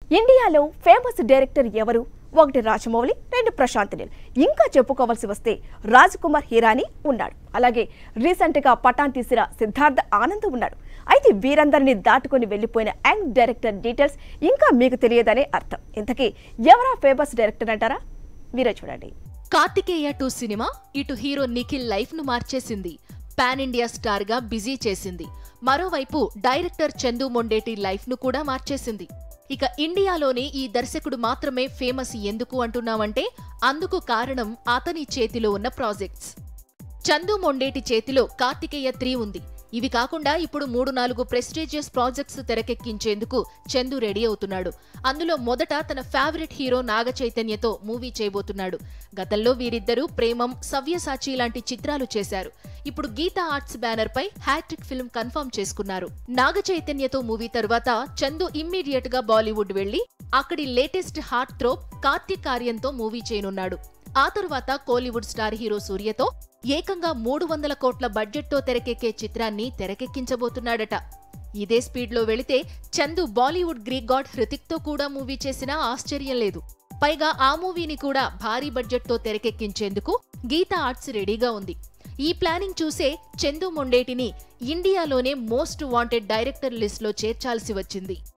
ఇండియాలో famous director ఎవరు ఒకటి రాజమౌళి రెండు ప్రశాంత్ నీల్ ఇంకా చెప్పుకోవాల్సి వస్తే రాజ్ కుమార్ హీరాని ఉన్నాడు అలాగే రీసెంట్ గా పఠాన్ తీసిన సిద్ధార్థ ఆనంద్ ఉన్నాడు అయితే వీరందరినీ దాటుకొని వెళ్లిపోయిన యంగ్ డైరెక్టర్ డీటెయిల్స్ ఇంకా మీకు తెలియదనే అర్థం ఇంతకీ ఎవరా ఫేమస్ డైరెక్టర్ అంటారా మీరే చూడండి కార్తికేయ టూ సినిమా ఇటు హీరో నిఖిల్ లైఫ్ ను మార్చేసింది పాన్ ఇండియా స్టార్ గా బిజీ చేసింది మరోవైపు డైరెక్టర్ చందు మొండేటి లైఫ్ ను కూడా మార్చేసింది ఇక ఇండియాలోని ఈ దర్శకుడు మాత్రమే ఫేమస్ ఎందుకు అంటున్నామంటే అందుకు కారణం అతని చేతిలో ఉన్న ప్రాజెక్ట్స్ చందు మొండేటి చేతిలో కార్తికేయ త్రీ ఉంది ఇవి కాకుండా ఇప్పుడు మూడు నాలుగు ప్రెస్టీజియస్ ప్రాజెక్ట్స్ తెరకెక్కించేందుకు చందు రెడీ అవుతున్నాడు అందులో మొదట తన ఫేవరెట్ హీరో నాగ చైతన్యతో మూవీ చేయబోతున్నాడు గతంలో వీరిద్దరూ ప్రేమం సవ్యసాచి లాంటి చిత్రాలు చేశారు ఇప్పుడు గీతా ఆర్ట్స్ బ్యానర్ పై హ్యాట్రిక్ ఫిల్మ్ కన్ఫర్మ్ చేసుకున్నారు నాగ చైతన్యతో మూవీ తరువాత చందు ఇమ్మీడియట్ గా బాలీవుడ్ వెళ్లి అక్కడి లేటెస్ట్ హార్ట్ థ్రోప్ కార్తీక్ కార్యంతో మూవీ చేయనున్నాడు ఆ తరువాత కోలీవుడ్ స్టార్ హీరో సూర్యతో ఏకంగా మూడు వందల కోట్ల బడ్జెట్తో తెరకెక్కే చిత్రాన్ని తెరకెక్కించబోతున్నాడట ఇదే స్పీడ్లో వెళితే చందు బాలీవుడ్ గ్రీక్ గాడ్ హృతిక్తో కూడా మూవీ చేసినా ఆశ్చర్యం లేదు పైగా ఆ మూవీని కూడా భారీ బడ్జెట్తో తెరకెక్కించేందుకు గీతా ఆర్ట్స్ రెడీగా ఉంది ఈ ప్లానింగ్ చూసే చందు మొండేటిని ఇండియాలోనే మోస్ట్ వాంటెడ్ డైరెక్టర్ లిస్ట్లో చేర్చాల్సి వచ్చింది